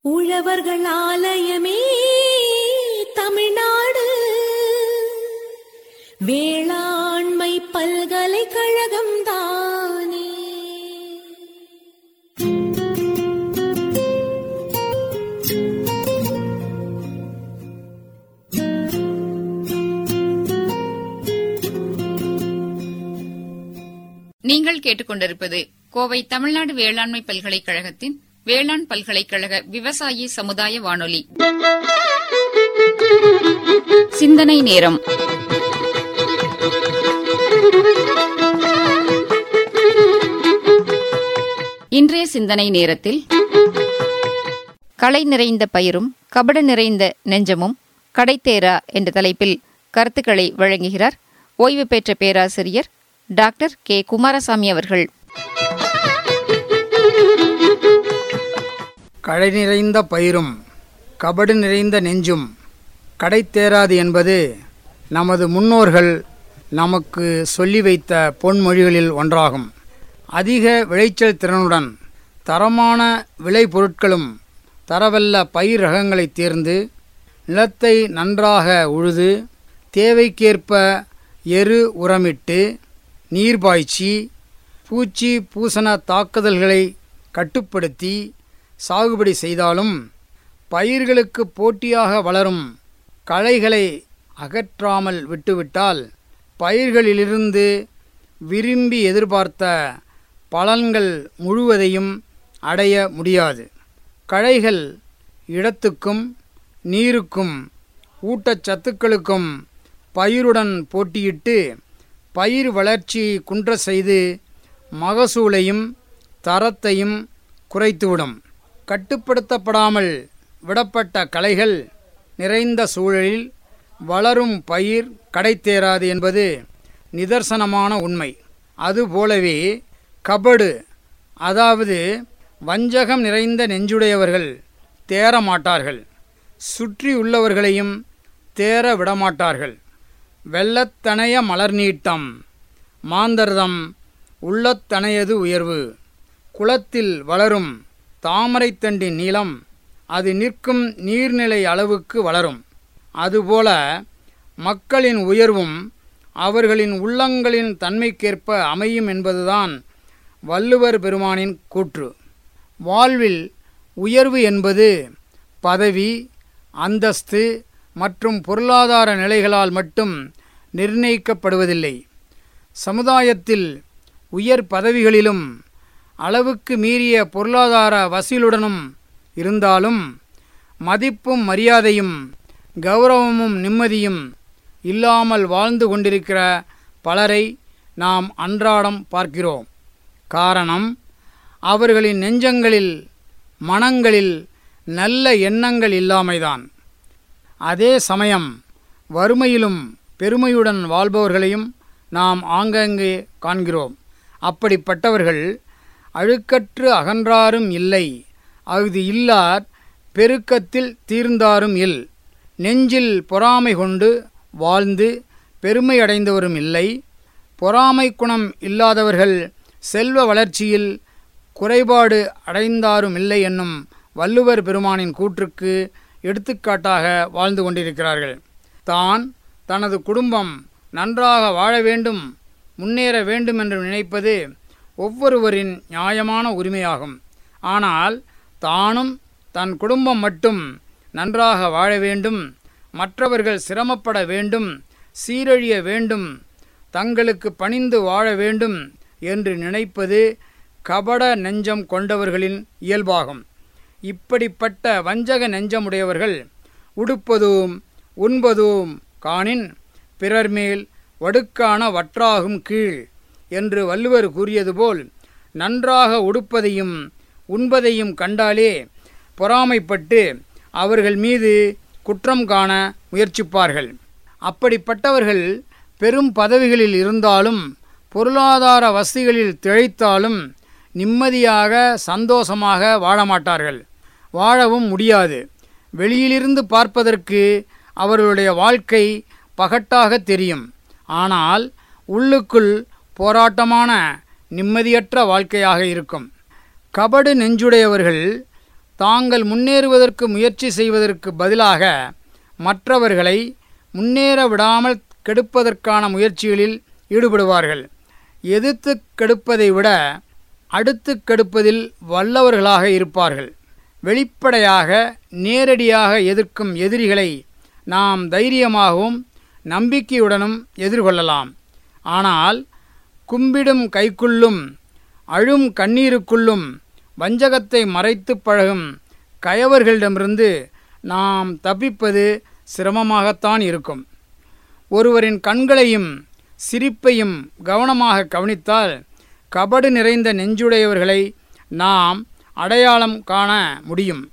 உழவர்கள் ஆலயமே தமிழ்நாடு வேளாண்மை பல்கலைக்கழகம் தானே நீங்கள் கேட்டுக்கொண்டிருப்பது கோவை தமிழ்நாடு வேளாண்மை பல்கலைக்கழகத்தின் வேளாண் பல்கலைக்கழக விவசாயி சமுதாய வானொலி சிந்தனை நேரம் இன்றைய சிந்தனை நேரத்தில் களை நிறைந்த பயிரும் கபடு நிறைந்த நெஞ்சமும் கடைத்தேரா என்ற தலைப்பில் கருத்துக்களை வழங்குகிறார் ஓய்வு பெற்ற பேராசிரியர் டாக்டர் கே குமாரசாமி அவர்கள் களை நிறைந்த பயிரும் கபடு நிறைந்த நெஞ்சும் கடைத்தேராது என்பது நமது முன்னோர்கள் நமக்கு சொல்லி வைத்த பொன்மொழிகளில் ஒன்றாகும் அதிக விளைச்சல் திறனுடன் தரமான விளைபொருட்களும் தரவல்ல பயிர் ரகங்களை தேர்ந்து நிலத்தை நன்றாக உழுது தேவைக்கேற்ப எரு உரமிட்டு நீர் பாய்ச்சி பூச்சி பூசண தாக்குதல்களை கட்டுப்படுத்தி சாகுபடி செய்தாலும் பயிர்களுக்கு போட்டியாக வளரும் களைகளை அகற்றாமல் விட்டுவிட்டால் பயிர்களிலிருந்து விரும்பி எதிர்பார்த்த பலன்கள் முழுவதையும் அடைய முடியாது களைகள் இடத்துக்கும் நீருக்கும் ஊட்டச்சத்துக்களுக்கும் பயிருடன் போட்டியிட்டு பயிர் வளர்ச்சி குன்ற செய்து மகசூலையும் தரத்தையும் குறைத்துவிடும் கட்டுப்படுத்தப்படாமல் விடப்பட்ட களைகள் நிறைந்த சூழலில் வளரும் பயிர் கடைத்தேராது என்பது நிதர்சனமான உண்மை அதுபோலவே கபடு அதாவது வஞ்சகம் நிறைந்த நெஞ்சுடையவர்கள் தேற மாட்டார்கள் சுற்றியுள்ளவர்களையும் தேற விடமாட்டார்கள் வெள்ளத்தனைய மலர் நீட்டம் மாந்தர்தம் உள்ளத்தனையது உயர்வு குளத்தில் வளரும் தாமரைத்தண்டின் நீளம் அது நிற்கும் நீர்நிலை அளவுக்கு வளரும் அதுபோல மக்களின் உயர்வும் அவர்களின் உள்ளங்களின் தன்மைக்கேற்ப அமையும் என்பதுதான் வள்ளுவர் பெருமானின் கூற்று வாழ்வில் உயர்வு என்பது பதவி அந்தஸ்து மற்றும் பொருளாதார நிலைகளால் மட்டும் நிர்ணயிக்கப்படுவதில்லை சமுதாயத்தில் உயர் பதவிகளிலும் அளவுக்கு மீறிய பொருளாதார வசூலுடனும் இருந்தாலும் மதிப்பும் மரியாதையும் கௌரவமும் நிம்மதியும் இல்லாமல் வாழ்ந்து கொண்டிருக்கிற பலரை நாம் அன்றாடம் பார்க்கிறோம் காரணம் அவர்களின் நெஞ்சங்களில் மனங்களில் நல்ல எண்ணங்கள் இல்லாமைதான் அதே சமயம் வறுமையிலும் பெருமையுடன் வாழ்பவர்களையும் நாம் ஆங்கங்கே காண்கிறோம் அப்படிப்பட்டவர்கள் அழுக்கற்று அகன்றாரும் இல்லை அஃது இல்லார் பெருக்கத்தில் தீர்ந்தாரும் இல் நெஞ்சில் பொறாமை கொண்டு வாழ்ந்து பெருமை அடைந்தவரும் இல்லை பொறாமை குணம் இல்லாதவர்கள் செல்வ வளர்ச்சியில் குறைபாடு அடைந்தாரும் இல்லை என்னும் வள்ளுவர் பெருமானின் கூற்றுக்கு எடுத்துக்காட்டாக வாழ்ந்து கொண்டிருக்கிறார்கள் தான் தனது குடும்பம் நன்றாக வாழ வேண்டும் முன்னேற வேண்டும் என்று நினைப்பது ஒவ்வொருவரின் நியாயமான உரிமையாகும் ஆனால் தானும் தன் குடும்பம் மட்டும் நன்றாக வாழ வேண்டும் மற்றவர்கள் சிரமப்பட வேண்டும் சீரழிய வேண்டும் தங்களுக்கு பணிந்து வாழ வேண்டும் என்று நினைப்பது கபட நெஞ்சம் கொண்டவர்களின் இயல்பாகும் இப்படிப்பட்ட வஞ்சக நெஞ்சமுடையவர்கள் உடுப்பதும் உண்பதும் காணின் பிறர் மேல் வடுக்கான வற்றாகும் கீழ் என்று வள்ளுவர் கூறியது போல் நன்றாக உடுப்பதையும் உண்பதையும் கண்டாலே பொறாமைப்பட்டு அவர்கள் மீது குற்றம் காண முயற்சிப்பார்கள் அப்படிப்பட்டவர்கள் பெரும் பதவிகளில் இருந்தாலும் பொருளாதார வசதிகளில் திளைத்தாலும் நிம்மதியாக சந்தோஷமாக வாழ மாட்டார்கள் வாழவும் முடியாது வெளியிலிருந்து பார்ப்பதற்கு அவர்களுடைய வாழ்க்கை பகட்டாக தெரியும் ஆனால் உள்ளுக்குள் போராட்டமான நிம்மதியற்ற வாழ்க்கையாக இருக்கும் கபடு நெஞ்சுடையவர்கள் தாங்கள் முன்னேறுவதற்கு முயற்சி செய்வதற்கு பதிலாக மற்றவர்களை முன்னேற விடாமல் கெடுப்பதற்கான முயற்சிகளில் ஈடுபடுவார்கள் எதிர்த்து கெடுப்பதை விட அடுத்து கெடுப்பதில் வல்லவர்களாக இருப்பார்கள் வெளிப்படையாக நேரடியாக எதிர்க்கும் எதிரிகளை நாம் தைரியமாகவும் நம்பிக்கையுடனும் எதிர்கொள்ளலாம் ஆனால் கும்பிடும் கைக்குள்ளும் அழும் கண்ணீருக்குள்ளும் வஞ்சகத்தை மறைத்து பழகும் கயவர்களிடமிருந்து நாம் தப்பிப்பது சிரமமாகத்தான் இருக்கும் ஒருவரின் கண்களையும் சிரிப்பையும் கவனமாக கவனித்தால் கபடு நிறைந்த நெஞ்சுடையவர்களை நாம் அடையாளம் காண முடியும்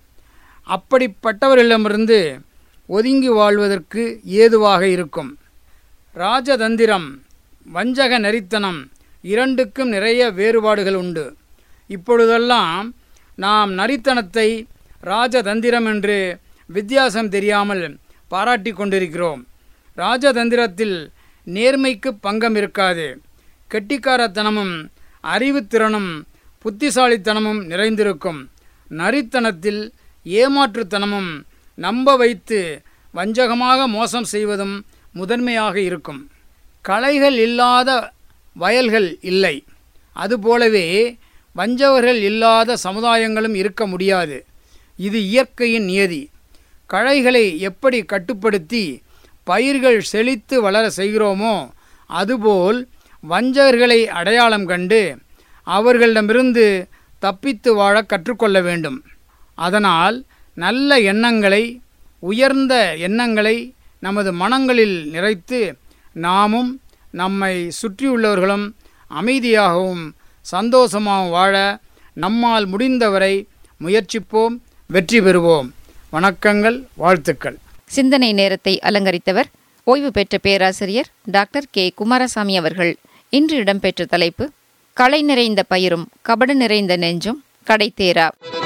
அப்படிப்பட்டவர்களிடமிருந்து ஒதுங்கி வாழ்வதற்கு ஏதுவாக இருக்கும் ராஜதந்திரம் வஞ்சக நெறித்தனம் இரண்டுக்கும் நிறைய வேறுபாடுகள் உண்டு இப்பொழுதெல்லாம் நாம் நரித்தனத்தை ராஜதந்திரம் என்று வித்தியாசம் தெரியாமல் பாராட்டி கொண்டிருக்கிறோம் ராஜதந்திரத்தில் நேர்மைக்கு பங்கம் இருக்காது கெட்டிக்காரத்தனமும் அறிவுத்திறனும் புத்திசாலித்தனமும் நிறைந்திருக்கும் நரித்தனத்தில் ஏமாற்றுத்தனமும் நம்ப வைத்து வஞ்சகமாக மோசம் செய்வதும் முதன்மையாக இருக்கும் களைகள் இல்லாத வயல்கள் இல்லை அதுபோலவே வஞ்சகர்கள் இல்லாத சமுதாயங்களும் இருக்க முடியாது இது இயற்கையின் நியதி களைகளை எப்படி கட்டுப்படுத்தி பயிர்கள் செழித்து வளர செய்கிறோமோ அதுபோல் வஞ்சகர்களை அடையாளம் கண்டு அவர்களிடமிருந்து தப்பித்து வாழ கற்றுக்கொள்ள வேண்டும் அதனால் நல்ல எண்ணங்களை உயர்ந்த எண்ணங்களை நமது மனங்களில் நிறைத்து நாமும் நம்மை சுற்றியுள்ளவர்களும் அமைதியாகவும் சந்தோஷமாகவும் வாழ நம்மால் முடிந்தவரை முயற்சிப்போம் வெற்றி பெறுவோம் வணக்கங்கள் வாழ்த்துக்கள் சிந்தனை நேரத்தை அலங்கரித்தவர் ஓய்வு பெற்ற பேராசிரியர் டாக்டர் கே குமாரசாமி அவர்கள் இன்று இடம்பெற்ற தலைப்பு களை நிறைந்த பயிரும் கபடு நிறைந்த நெஞ்சும் கடைத்தேரா